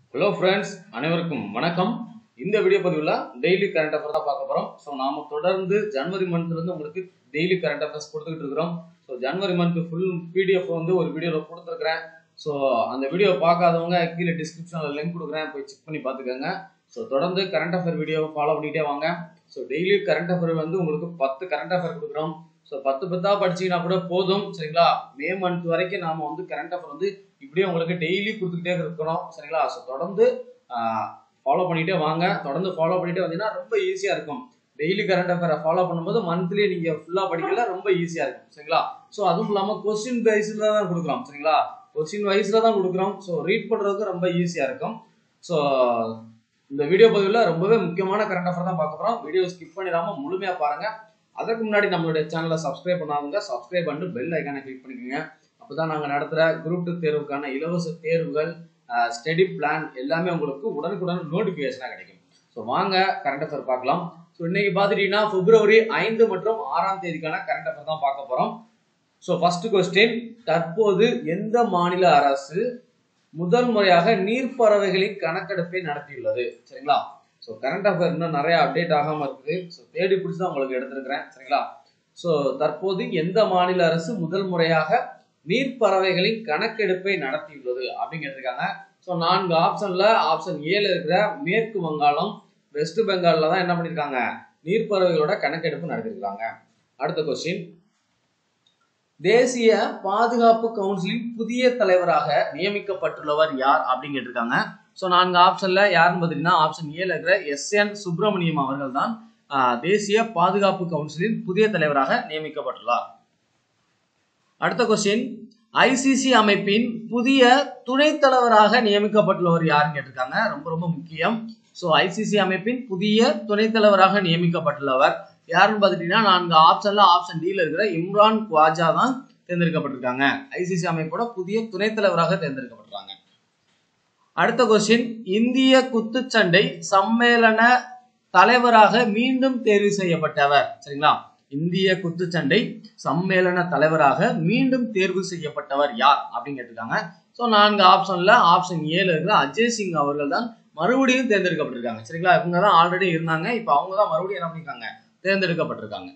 hello friends அனைவருக்கும் வணக்கம் இந்த வீடியோ பதிவில் டெய்லி கரண்ட் அஃபேர் தான் பார்க்க போகிறோம் ஸோ நாம தொடர்ந்து ஜனவரி மந்த்லேருந்து உங்களுக்கு டெய்லி கரண்ட் அஃபேர்ஸ் கொடுத்துக்கிட்டு இருக்கிறோம் ஸோ ஜனவரி மந்த் ஃபுல் பிடிஎஃப் வந்து ஒரு வீடியோவில் கொடுத்துருக்குறேன் ஸோ அந்த வீடியோ பார்க்காதவங்க கீழே டிஸ்கிரிப்ஷனில் லிங்க் கொடுக்குறேன் போய் செக் பண்ணி பார்த்துக்கோங்க ஸோ தொடர்ந்து கரண்ட் அஃபேர் வீடியோவை ஃபாலோ பண்ணிகிட்டே வாங்க ஸோ டெய்லி கரண்ட் அஃபேர் வந்து உங்களுக்கு பத்து கரண்ட் அஃபேர் கொடுக்குறோம் ஸோ பத்து பத்தா படிச்சீங்கன்னா கூட போதும் சரிங்களா மே மந்த் வரைக்கும் நாம வந்து கரண்ட் அஃபேர் வந்து இப்படியே உங்களுக்கு டெய்லி கொடுத்துக்கிட்டே இருக்கணும் சரிங்களா ஸோ தொடர்ந்து ஃபாலோ பண்ணிட்டே வாங்க தொடர்ந்து ஃபாலோ பண்ணிட்டே வந்தீங்கன்னா ரொம்ப ஈஸியாக இருக்கும் டெய்லி கரண்ட் அஃபேரை ஃபாலோ பண்ணும்போது மந்த்லி நீங்கள் ஃபுல்லாக படிக்கல ரொம்ப ஈஸியாக இருக்கும் சரிங்களா ஸோ அதுவும் இல்லாமல் கொஸ்டின் வைஸில் தான் கொடுக்குறோம் சரிங்களா கொஸ்டின் வைஸில் தான் கொடுக்குறோம் ஸோ ரீட் பண்ணுறதுக்கு ரொம்ப ஈஸியாக இருக்கும் ஸோ இந்த வீடியோ பதிவில் ரொம்பவே முக்கியமான கரண்ட் அஃபேர் தான் பார்க்க போகிறோம் வீடியோ ஸ்கிப் பண்ணிடாம முழுமையாக பாருங்கள் அதற்கு முன்னாடி நம்மளுடைய சேனலை சப்ஸ்கிரைப் பண்ணாதவங்க சப்ஸ்கிரைப் பண்ணிட்டு பெல் ஐக்கானை கிளிக் பண்ணிக்கோங்க அப்பதான் நாங்கள் நடத்துகிற குரூப் டூ தேர்வுக்கான இலவச தேர்வுகள் ஸ்டடி பிளான் எல்லாமே உங்களுக்கு உடனுக்குடன் நோட்டிஃபிகேஷனாக கிடைக்கும் ஸோ வாங்க கரண்ட் அஃபேர் பார்க்கலாம் ஸோ இன்னைக்கு பார்த்துட்டீங்கன்னா பிப்ரவரி ஐந்து மற்றும் ஆறாம் தேதிக்கான கரண்ட் அஃபேர் தான் பார்க்க போகிறோம் ஸோ ஃபர்ஸ்ட் கொஸ்டின் தற்போது எந்த மாநில அரசு முதல் முறையாக நீர்ப்பறவைகளின் கணக்கெடுப்பை நடத்தியுள்ளது சரிங்களா ஸோ கரண்ட் அஃபேர் இன்னும் நிறைய அப்டேட் ஆகாமல் இருக்குது ஸோ தேடி பிடிச்சி தான் உங்களுக்கு எடுத்திருக்கிறேன் சரிங்களா ஸோ தற்போது எந்த மாநில அரசு முதல் முறையாக நீர்ப்பறவைகளின் கணக்கெடுப்பை நடத்தியுள்ளது அப்படின்னு கேட்டிருக்காங்க ஸோ நான்கு ஆப்ஷன்ல ஆப்ஷன் ஏல இருக்கிற மேற்கு வங்காளம் வெஸ்ட் பெங்கால்ல தான் என்ன பண்ணியிருக்காங்க நீர்ப்பறவைகளோட கணக்கெடுப்பு நடத்திருக்காங்க அடுத்த கொஸ்டின் தேசிய பாதுகாப்பு கவுன்சிலின் புதிய தலைவராக நியமிக்கப்பட்டுள்ளவர் யார் அப்படின்னு கேட்டிருக்காங்க ஸோ நான்கு ஆப்ஷன்ல யாருன்னு பார்த்தீங்கன்னா ஆப்ஷன் ஏல இருக்கிற எஸ் என் சுப்பிரமணியம் அவர்கள் தான் தேசிய பாதுகாப்பு கவுன்சிலின் புதிய தலைவராக நியமிக்கப்பட்டுள்ளார் அடுத்த கொஸ்டின் ஐசிசி அமைப்பின் புதிய துணைத் தலைவராக நியமிக்கப்பட்டுள்ளவர் யாருன்னு கேட்டிருக்காங்க ரொம்ப ரொம்ப முக்கியம் ஸோ ஐசிசி அமைப்பின் புதிய துணைத் தலைவராக நியமிக்கப்பட்டுள்ளவர் யாருன்னு பார்த்துட்டீங்கன்னா நான்கு ஆப்ஷன்ல ஆப்ஷன் டில இருக்கிற இம்ரான் குவாஜா தான் தேர்ந்தெடுக்கப்பட்டிருக்காங்க ஐசிசி அமைப்போட புதிய துணைத் தலைவராக தேர்ந்தெடுக்கப்பட்டிருக்காங்க அடுத்த கொஸ்டின் இந்திய குத்துச்சண்டை சம்மேளன தலைவராக மீண்டும் தேர்வு செய்யப்பட்டவர் சரிங்களா இந்திய குத்துச்சண்டை சம்மேளன தலைவராக மீண்டும் தேர்வு செய்யப்பட்டவர் யார் அப்படின்னு கேட்டிருக்காங்க ஸோ நான்கு ஆப்ஷன்ல ஆப்ஷன் ஏழு இருக்கிற அஜய் சிங் அவர்கள் தான் மறுபடியும் தேர்ந்தெடுக்கப்பட்டிருக்காங்க சரிங்களா இவங்க தான் ஆல்ரெடி இருந்தாங்க இப்போ அவங்க தான் மறுபடியும் என்ன பண்ணிருக்காங்க தேர்ந்தெடுக்கப்பட்டிருக்காங்க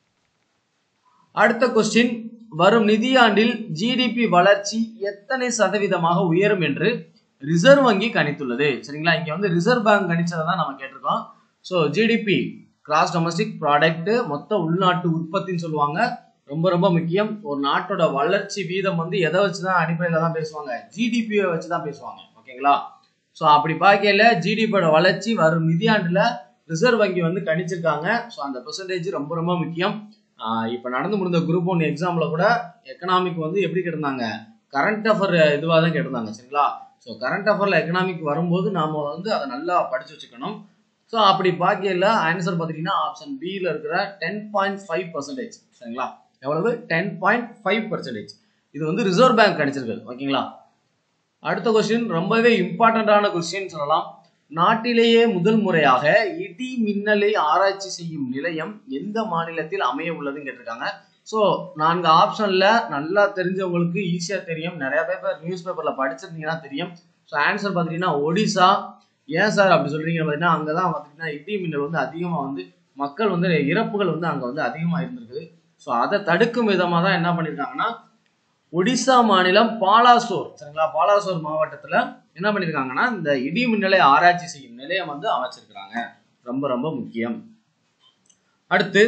அடுத்த கொஸ்டின் வரும் நிதியாண்டில் ஜிடிபி வளர்ச்சி எத்தனை சதவீதமாக உயரும் என்று ரிசர்வ் வங்கி கணித்துள்ளது சரிங்களா இங்க வந்து ரிசர்வ் பேங்க் கணிச்சதை தான் நம்ம கேட்டிருக்கோம் so GDP gross domestic product மொத்த உள்நாட்டு உற்பத்தின்னு சொல்லுவாங்க ரொம்ப ரொம்ப முக்கியம் ஒரு நாட்டோட வளர்ச்சி வீதம் வந்து எதை வச்சு தான் அடிப்படையில் தான் பேசுவாங்க ஜிடிபியை வச்சு தான் பேசுவாங்க ஓகேங்களா ஸோ அப்படி பார்க்கல ஜிடிபியோட வளர்ச்சி வரும் நிதியாண்டில் ரிசர்வ் வங்கி வந்து கணிச்சிருக்காங்க ஸோ அந்த பெர்சன்டேஜ் ரொம்ப ரொம்ப முக்கியம் இப்போ நடந்து முடிந்த குரூப் ஒன் எக்ஸாமில் கூட எக்கனாமிக் வந்து எப்படி கேட்டிருந்தாங்க கரண்ட் அஃபர் இதுவாக தான் கேட்டிருந்தாங்க சரிங்களா ஸோ கரண்ட் அஃபரில் எக்கனாமிக் வரும்போது நாம் வந்து அதை நல்லா படித்து வச்சுக்கணும் ஸோ அப்படி பார்க்கல ஆன்சர் பார்த்துட்டீங்கன்னா ஆப்ஷன் பியில் இருக்கிற டென் பாயிண்ட் ஃபைவ் பர்சன்டேஜ் சரிங்களா எவ்வளவு டென் பாயிண்ட் ஃபைவ் பர்சன்டேஜ் இது வந்து ரிசர்வ் பேங்க் கணிச்சிருக்குது ஓகேங்களா அடுத்த கொஸ்டின் ரொம்பவே இம்பார்ட்டண்ட்டான கொஸ்டின் சொல்லலாம் நாட்டிலேயே முதல் முறையாக இடி மின்னலை ஆராய்ச்சி செய்யும் நிலையம் எந்த மாநிலத்தில் அமைய உள்ளதுன்னு கேட்டிருக்காங்க ஸோ நான்கு ஆப்ஷன்ல நல்லா தெரிஞ்சவங்களுக்கு ஈஸியாக தெரியும் நிறைய பேப்பர் நியூஸ் பேப்பர்ல படிச்சிருந்தீங்கன்னா தெரியும் ஸோ ஆன்சர் பார்த்துட்டீங்கன்னா ஒடிசா ஏன் சார் அப்படி சொல்றீங்க பார்த்தீங்கன்னா அங்கே தான் பார்த்தீங்கன்னா இடி மின்னல் வந்து அதிகமாக வந்து மக்கள் வந்து இறப்புகள் வந்து அங்கே வந்து அதிகமாக இருந்திருக்குது ஸோ அதை தடுக்கும் விதமாக தான் என்ன பண்ணியிருக்காங்கன்னா ஒடிசா மாநிலம் பாலாசோர் சரிங்களா பாலாசோர் மாவட்டத்தில் என்ன பண்ணியிருக்காங்கன்னா இந்த இடி மின்னலை ஆராய்ச்சி செய்யும் நிலையம் வந்து அமைச்சிருக்கிறாங்க ரொம்ப ரொம்ப முக்கியம் அடுத்து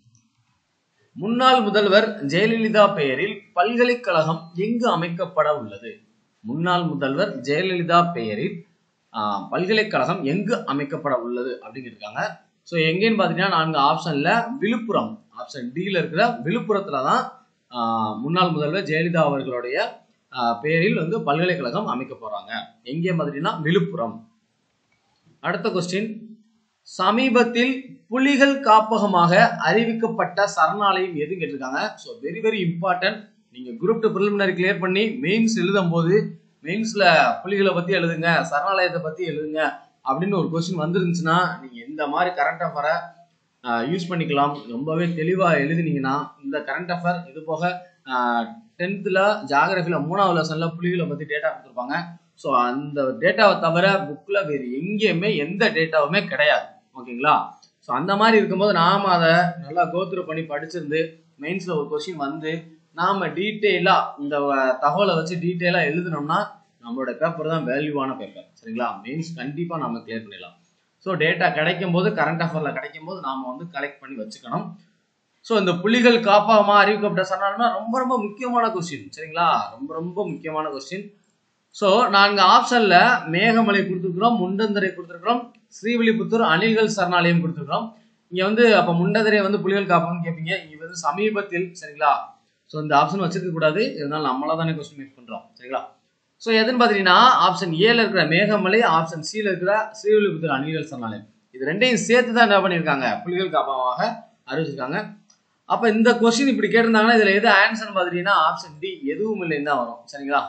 முன்னாள் முதல்வர் ஜெயலலிதா பெயரில் பல்கலைக்கழகம் எங்கு அமைக்கப்பட உள்ளது முன்னாள் முதல்வர் ஜெயலலிதா பெயரில் பல்கலைக்கழகம் எங்கு அமைக்கப்பட உள்ளது அப்படின்னு இருக்காங்க ஸோ எங்கேன்னு பார்த்தீங்கன்னா நான்கு ஆப்ஷன்ல விழுப்புரம் ஆப்ஷன் டியில் இருக்கிற விழுப்புரத்துல தான் முன்னாள் முதல்வர் ஜெயலலிதா அவர்களுடைய பெயரில் வந்து பல்கலைக்கழகம் அமைக்க போறாங்க எங்கே பார்த்தீங்கன்னா விழுப்புரம் அடுத்த கொஸ்டின் சமீபத்தில் புலிகள் காப்பகமாக அறிவிக்கப்பட்ட சரணாலயம் எது கேட்டிருக்காங்க ஸோ வெரி வெரி இம்பார்ட்டன்ட் நீங்க குரூப் டூ ப்ரிலிமினரி கிளியர் பண்ணி மெயின்ஸ் எழுதும் போது மெயின்ஸ்ல புலிகளை பத்தி எழுதுங்க சரணாலயத்தை பத்தி எழுதுங்க அப்படின்னு ஒரு கொஸ்டின் வந்துருந்துச்சுன்னா நீங்க இந்த மாதிரி கரண்ட் அஃபரை யூஸ் பண்ணிக்கலாம் ரொம்பவே தெளிவாக எழுதினீங்கன்னா இந்த கரண்ட் அஃபேர் இது போக டென்த்தில் ஜாகிரபியில் மூணாவது லெசனில் புலிகளை பற்றி டேட்டா கொடுத்துருப்பாங்க ஸோ அந்த டேட்டாவை தவிர புக்கில் வேறு எங்கேயுமே எந்த டேட்டாவுமே கிடையாது ஓகேங்களா ஸோ அந்த மாதிரி இருக்கும்போது நாம் அதை நல்லா கோத்ரூ பண்ணி படிச்சிருந்து மெயின்ஸில் ஒரு கொஸ்டின் வந்து நாம் டீட்டெயிலாக இந்த அஹ், தகவலை வச்சு டீட்டெயிலாக எழுதுனோம்னா நம்மளோட பேப்பர் தான் வேல்யூவான பேப்பர் சரிங்களா மெயின்ஸ் கண்டிப்பாக நம்ம கிளியர் பண்ணிடலாம் ஸோ டேட்டா கிடைக்கும் போது கரண்ட் அஃபேரில் கிடைக்கும் போது நாம் வந்து கலெக்ட் பண்ணி வச்சுக்கணும் ஸோ இந்த புலிகள் காப்பாகமா அறிவிக்கப்பட்ட சரணாலயம்னா ரொம்ப ரொம்ப முக்கியமான கொஸ்டின் சரிங்களா ரொம்ப ரொம்ப முக்கியமான கொஸ்டின் ஸோ நான்கு ஆப்ஷன்ல மேகமலை கொடுத்துருக்குறோம் முண்டந்தரை கொடுத்துருக்குறோம் ஸ்ரீவில்லிபுத்தூர் அணில்கள் சரணாலயம் கொடுத்துருக்குறோம் இங்க வந்து அப்ப முண்டந்தரை வந்து புலிகள் காப்போம்னு கேட்பீங்க இங்க வந்து சமீபத்தில் சரிங்களா ஸோ இந்த ஆப்ஷன் வச்சிருக்க கூடாது இருந்தாலும் நம்மளா தானே கொஸ்டின் மேக் பண்றோம் சரிங்களா ஸோ எதுன்னு பார்த்தீங்கன்னா ஆப்ஷன் ஏல இருக்கிற மேகமலை ஆப்ஷன் சில இருக்கிற ஸ்ரீவில்லிபுத்தூர் அணில்கள் சரணாலயம் இது ரெண்டையும் சேர்த்து தான் என்ன பண்ணியிருக்காங்க புலிகள் காப்பகமாக அறிவிச்சிருக்காங்க அப்ப இந்த கொஸ்டின் இப்படி கேட்டிருந்தாங்கன்னா இதுல எது ஆன்சர் பார்த்தீங்கன்னா ஆப்ஷன் டி எதுவும் இல்லைன்னு தான் வரும் சரிங்களா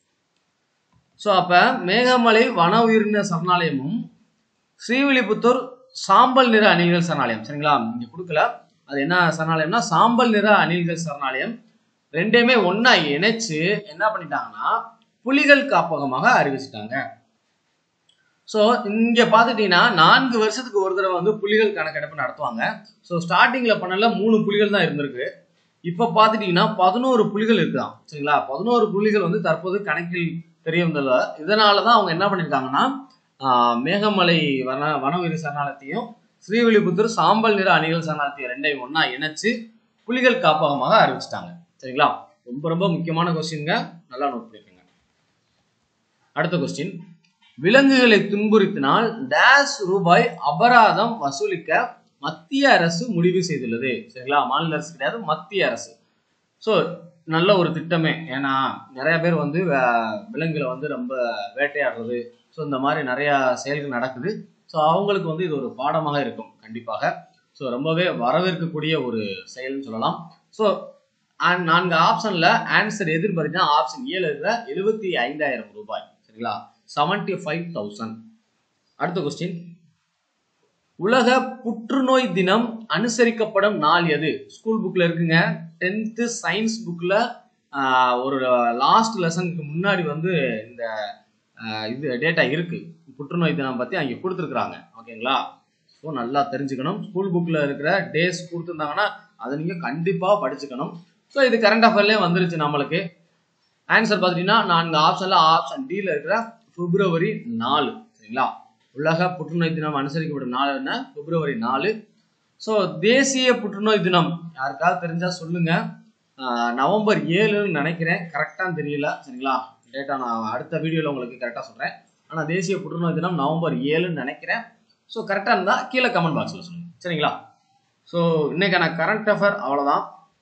ஸோ அப்ப மேகமலை வன உயிரின சரணாலயமும் ஸ்ரீவில்லிபுத்தூர் சாம்பல் நிற அணில்கள் சரணாலயம் சரிங்களா இங்க கொடுக்கல அது என்ன சரணாலயம்னா சாம்பல் நிற அணில்கள் சரணாலயம் ரெண்டையுமே ஒண்ணா இணைச்சு என்ன பண்ணிட்டாங்கன்னா புலிகள் காப்பகமாக அறிவிச்சிட்டாங்க ஸோ இங்க பார்த்துட்டீங்கன்னா நான்கு வருஷத்துக்கு ஒரு தடவை வந்து புலிகள் கணக்கெடுப்பு நடத்துவாங்க ஸோ ஸ்டார்டிங்ல பண்ணல மூணு புலிகள் தான் இருந்திருக்கு இப்போ பார்த்துட்டீங்கன்னா பதினோரு புலிகள் இருக்குதாம் சரிங்களா பதினோரு புலிகள் வந்து தற்போது கணக்கில் தெரிய வந்தது இதனால தான் அவங்க என்ன பண்ணியிருக்காங்கன்னா ஆஹ், மேகமலை வன வன உயிர் சரணாலயத்தையும் ஸ்ரீவில்லிபுத்தூர் சாம்பல் நிற அணிகள் சரணாலயத்தையும் ரெண்டையும் ஒண்ணா இணைச்சு புலிகள் காப்பகமாக அறிவிச்சிட்டாங்க சரிங்களா ரொம்ப ரொம்ப முக்கியமான கொஸ்டின்ங்க நல்லா நோட் பண்ணிக்கோங்க அடுத்த கொஸ்டின் விலங்குகளை துன்புறுத்தினால் டேஷ் ரூபாய் அபராதம் வசூலிக்க மத்திய அரசு முடிவு செய்துள்ளது சரிங்களா மாநில அரசு கிடையாது மத்திய அரசு ஸோ நல்ல ஒரு திட்டமே ஏன்னா நிறைய பேர் வந்து வே- விலங்குகளை வந்து ரொம்ப வேட்டையாடுறது ஸோ இந்த மாதிரி நிறைய செயல்கள் நடக்குது ஸோ அவங்களுக்கு வந்து இது ஒரு பாடமாக இருக்கும் கண்டிப்பாக ஸோ ரொம்பவே வரவேற்கக்கூடிய ஒரு செயல்னு சொல்லலாம் ஸோ நான்கு ஆப்ஷன்ல ஆன்சர் எதுன்னு பார்த்தீங்கன்னா ஆப்ஷன் ஏழு இருக்கிற எழுபத்தி ஐந்தாயிரம் ரூபாய் சரிங்களா செவன்டி ஃபைவ் தௌசண்ட் அடுத்த கொஸ்டின் உலக புற்றுநோய் தினம் அனுசரிக்கப்படும் நாள் எது ஸ்கூல் புக்ல இருக்குங்க டென்த்து சயின்ஸ் புக்ல ஒரு லாஸ்ட் லெசனுக்கு முன்னாடி வந்து இந்த ஆஹ், இது டேட்டா இருக்கு புற்றுநோய் தினம் பத்தி அங்கே கொடுத்துருக்குறாங்க ஓகேங்களா ஸோ நல்லா தெரிஞ்சுக்கணும் ஸ்கூல் புக்ல இருக்கிற டேஸ் கொடுத்துருந்தாங்கன்னா அதை நீங்க கண்டிப்பா படிச்சுக்கணும் ஸோ இது கரண்ட் அஃபேர்லேயே வந்துருச்சு நம்மளுக்கு ஆன்சர் பார்த்துட்டீங்கன்னா நான்கு ஆப்ஷன்ல ஆப்ஷன் டில இருக்கிற பிப்ரவரி நாலு சரிங்களா உலக புற்றுநோய் தினம் அனுசரிக்கப்படும் நாள் என்ன பிப்ரவரி நாலு ஸோ தேசிய புற்றுநோய் தினம் யாருக்காவது தெரிஞ்சா சொல்லுங்க ஆஹ் நவம்பர் ஏழுன்னு நினைக்கிறேன் கரெக்டாக தெரியல சரிங்களா டேட்டா நான் அடுத்த வீடியோவில் உங்களுக்கு கரெக்டாக சொல்கிறேன் ஆனால் தேசிய புற்றுநோய் தினம் நவம்பர் ஏழுன்னு நினைக்கிறேன் ஸோ கரெக்டாக இருந்தால் கீழே கமெண்ட் பாக்ஸில் சொல்லுங்க சரிங்களா ஸோ இன்னைக்கான கரண்ட் அஃபேர் அவ்வளோதான்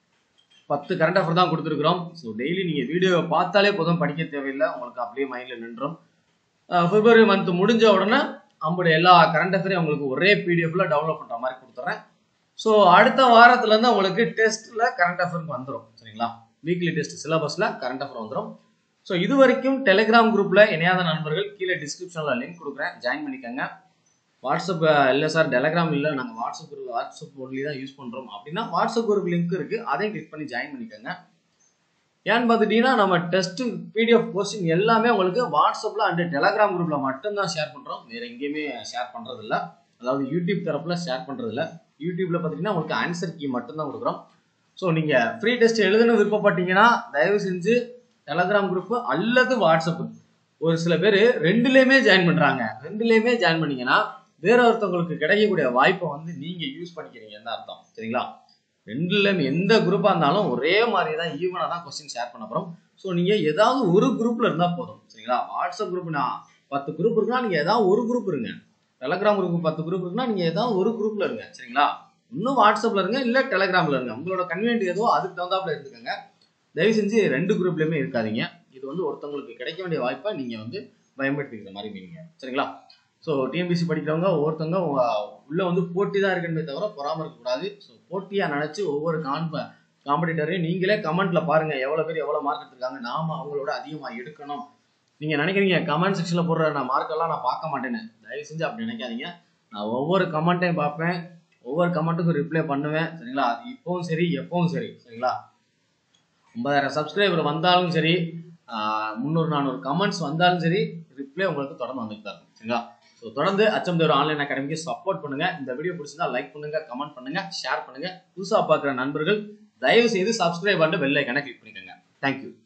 பத்து கரண்ட் அஃபேர் தான் கொடுத்துருக்குறோம் ஸோ டெய்லி நீங்கள் வீடியோவை பார்த்தாலே போதும் படிக்க தேவையில்லை உங்களுக்கு அப்படியே மைண்டில் நின்றும் பிப்ரவரி மந்த் முடிஞ்ச உடனே நம்மளுடைய எல்லா கரண்ட் அஃபேரையும் உங்களுக்கு ஒரே பிடிஎஃப்ல டவுன்லோட் பண்ணுற மாதிரி கொடுத்துட்றேன் ஸோ அடுத்த வாரத்துலேருந்து உங்களுக்கு டெஸ்ட்டில் கரண்ட் அஃபேருக்கு வந்துடும் சரிங்களா வீக்லி டெஸ்ட் சிலபஸில் கரண்ட் அஃபேர் வந்துடும் ஸோ இது வரைக்கும் டெலிகிராம் குரூப்பில் இணையாத நண்பர்கள் கீழே டிஸ்கிரிப்ஷனில் லிங்க் கொடுக்குறேன் ஜாயின் பண்ணிக்கோங்க வாட்ஸ்அப் இல்லை சார் டெலிகிராம் இல்லை நாங்கள் வாட்ஸ்அப் குரூப் வாட்ஸ்அப் ஒன்லி தான் யூஸ் பண்ணுறோம் அப்படின்னா வாட்ஸ்அப் குரூப் லிங்க் இருக்குது அதையும் கிளிக் பண்ணி ஜாயின் பண்ணிக்கோங்க ஏன்னு பார்த்துட்டீங்கன்னா நம்ம டெஸ்ட் பிடிஎஃப் கொஸ்டின் எல்லாமே உங்களுக்கு வாட்ஸ்அப்பில் அண்ட் டெலகிராம் குரூப்பில் மட்டும்தான் ஷேர் பண்ணுறோம் வேறு எங்கேயுமே ஷேர் பண்ணுறதில்ல அதாவது யூடியூப் தரப்பில் ஷேர் பண்ணுறதில்ல யூடியூப்பில் பார்த்தீங்கன்னா உங்களுக்கு ஆன்சர் கீ மட்டும்தான் கொடுக்குறோம் ஸோ நீங்கள் ஃப்ரீ டெஸ்ட் எழுதணும் விருப்பப்பட்டீங்கன்னா தயவு செஞ்சு டெலகிராம் குரூப் அல்லது வாட்ஸ்அப் ஒரு சில பேர் ரெண்டுலேயுமே ஜாயின் பண்ணுறாங்க ரெண்டுலேயுமே ஜாயின் பண்ணீங்கன்னா வேற ஒருத்தவங்களுக்கு கிடைக்கக்கூடிய வாய்ப்பை வந்து நீங்கள் யூஸ் பண்ணிக்கிறீங்கன்னு தான் அர்த்தம் சரிங்களா ரெண்டுலேயுமே எந்த குரூப்பாக இருந்தாலும் ஒரே மாதிரி தான் ஈவனாக தான் கொஸ்டின் ஷேர் பண்ண போகிறோம் ஸோ நீங்கள் ஏதாவது ஒரு குரூப்பில் இருந்தால் போதும் சரிங்களா வாட்ஸ்அப் குரூப் நான் பத்து குரூப் இருக்குன்னா நீங்கள் ஏதாவது ஒரு குரூப் இருங்க டெலகிராம் குரூப் பத்து குரூப் இருக்குன்னா நீங்கள் ஏதாவது ஒரு குரூப்பில் இருங்க சரிங்களா இன்னும் வாட்ஸ்அப்பில் இருங்க இல்லை டெலகிராமில் இருங்க உங்களோட கன்வீனியன்ட் ஏதோ அதுக்கு தகுந்தாப்புல இருந்துக்கோங்க தயவு செஞ்சு ரெண்டு குரூப்லையுமே இருக்காதீங்க இது வந்து ஒருத்தவங்களுக்கு கிடைக்க வேண்டிய வாய்ப்பை நீங்கள் வந்து பயன்படுத்திக்கிற மாதிரி மீனிங்க சரிங்களா ஸோ டிஎன்பிசி படிக்கிறவங்க ஒவ்வொருத்தவங்க உ- உள்ள வந்து போட்டி தான் இருக்குன்னு தவிர பொறாம இருக்கக்கூடாது ஸோ போட்டியாக நினச்சி ஒவ்வொரு கான்ப காம்படிட்டரையும் நீங்களே கமெண்ட்ல பாருங்க எவ்வளோ பேர் எவ்வளோ மார்க் எடுத்திருக்காங்க நாம அவங்களோட அதிகமாக எடுக்கணும் நீங்கள் நினைக்கிறீங்க கமெண்ட் செக்ஷனில் போடுற நான் மார்க்கெல்லாம் நான் பார்க்க மாட்டேன்னு தயவு செஞ்சு அப்படி நினைக்காதீங்க நான் ஒவ்வொரு கமெண்ட்டையும் பார்ப்பேன் ஒவ்வொரு கமெண்ட்டுக்கும் ரிப்ளை பண்ணுவேன் சரிங்களா அது இப்போவும் சரி எப்பவும் சரி சரிங்களா ஐம்பதாயிரம் சப்ஸ்கிரைபர் வந்தாலும் சரி ஆஹ் முந்நூறு நானூறு கமெண்ட்ஸ் வந்தாலும் சரி ரிப்ளை உங்களுக்கு தொடர்ந்து வந்துட்டு தான் இருக்கும் சரிங்களா ஸோ தொடர்ந்து அச்சம் தேவர் ஆன்லைன் அகாடமிக்கு சப்போர்ட் பண்ணுங்க இந்த வீடியோ பிடிச்சிருந்தா லைக் பண்ணுங்க கமெண்ட் பண்ணுங்க ஷேர் பண்ணுங்க புதுசாக பார்க்குற நண்பர்கள் தயவு செய்து சப்ஸ்கிரைப் பண்ணிட்டு பெல் ஐக்கானை கிளிக் பண்ணிக்கோங்க தேங்க்யூ